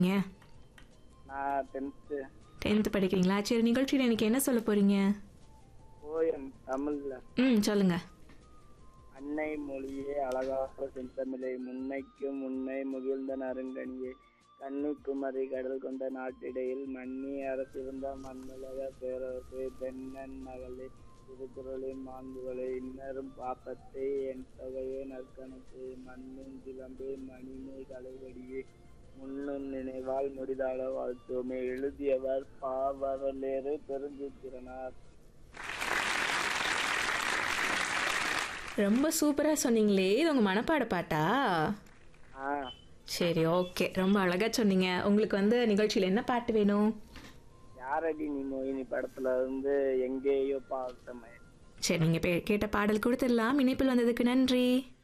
ஏன் நான் tenth tenth படிக்கிறீங்களா சரி நிகழ்ச்சியில் இன்னைக்கு என்ன சொல்ல போறீங்க போயம் தமிழ்ல ம் சொல்லுங்க அன்னை மொழியே அழகாக செந்தமிழை முன்னைக்கு முன்னை முகிழ்ந்த நறுங்கனியே கன்னிக்குமரி கடல் கொண்ட நாட்டிடையில் மன்னி அரசிருந்த மண்ணுலக பேரரசு பெண்ணன் மகளே திருக்குறளின் மாண்புகளை இன்னரும் பாப்பத்தை என் தொகையே நற்கணக்கு மண்ணும் சிலம்பே மணிமே கலைவடியே முன்னும் நினைவால் முடிதாள வாழ்த்துவோமே எழுதியவர் பாவரலேறு பெருஞ்சித்திரனார் ரொம்ப சூப்பராக சொன்னீங்களே இது உங்கள் மனப்பாட பாட்டா ஆ சரி ஓகே ரொம்ப அழகாக சொன்னீங்க உங்களுக்கு வந்து நிகழ்ச்சியில் என்ன பாட்டு வேணும் யாரடி நீ மோகினி படத்துல இருந்து எங்கேயோ பார்த்தமே சரி நீங்கள் கேட்ட பாடல் கொடுத்துடலாம் இணைப்பில் வந்ததுக்கு நன்றி